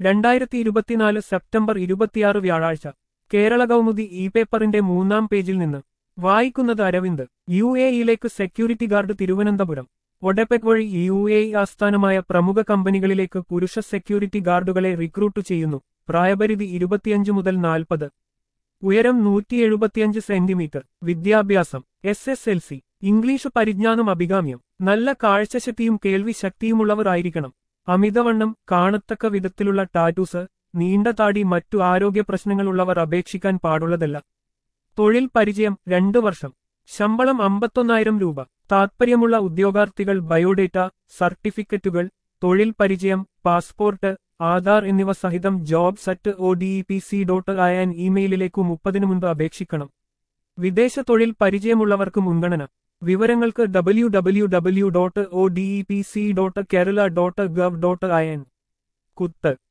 രണ്ടായിരത്തി ഇരുപത്തിനാല് സെപ്റ്റംബർ ഇരുപത്തിയാറ് വ്യാഴാഴ്ച കേരള കൗമുദി ഇ പേപ്പറിന്റെ മൂന്നാം പേജിൽ നിന്ന് വായിക്കുന്നത് അരവിന്ദ് യു എ ഇയിലേക്ക് സെക്യൂരിറ്റി ഗാർഡ് തിരുവനന്തപുരം ഒഡെപെക് വഴി യു എ ഇ ആസ്ഥാനമായ പ്രമുഖ കമ്പനികളിലേക്ക് പുരുഷ സെക്യൂരിറ്റി ഗാർഡുകളെ റിക്രൂട്ട് ചെയ്യുന്നു പ്രായപരിധി ഇരുപത്തിയഞ്ച് മുതൽ നാൽപ്പത് ഉയരം നൂറ്റി എഴുപത്തിയഞ്ച് സെന്റിമീറ്റർ വിദ്യാഭ്യാസം S S L C English പരിജ്ഞാനം അഭികാമ്യം നല്ല കാഴ്ചശക്തിയും കേൾവി ശക്തിയുമുള്ളവർ ആയിരിക്കണം അമിതവണ്ണം കാണത്തക്ക വിധത്തിലുള്ള ടാറ്റൂസ് നീണ്ട താടി മറ്റു ആരോഗ്യ പ്രശ്നങ്ങളുള്ളവർ അപേക്ഷിക്കാൻ പാടുള്ളതല്ല തൊഴിൽ പരിചയം രണ്ടു വർഷം ശമ്പളം അമ്പത്തൊന്നായിരം രൂപ താത്പര്യമുള്ള ഉദ്യോഗാർത്ഥികൾ ബയോഡേറ്റ സർട്ടിഫിക്കറ്റുകൾ തൊഴിൽ പരിചയം പാസ്പോർട്ട് ആധാർ എന്നിവ സഹിതം jobs at O D P C dot ആയാൻ ഇമെയിലിലേക്കു മുപ്പതിനു മുൻപ് അപേക്ഷിക്കണം വിദേശ തൊഴിൽ പരിചയമുള്ളവർക്ക് മുൻഗണന വിവരങ്ങൾക്ക് W W W dot O D P C dot Kerala dot gov dot I N കുത്ത്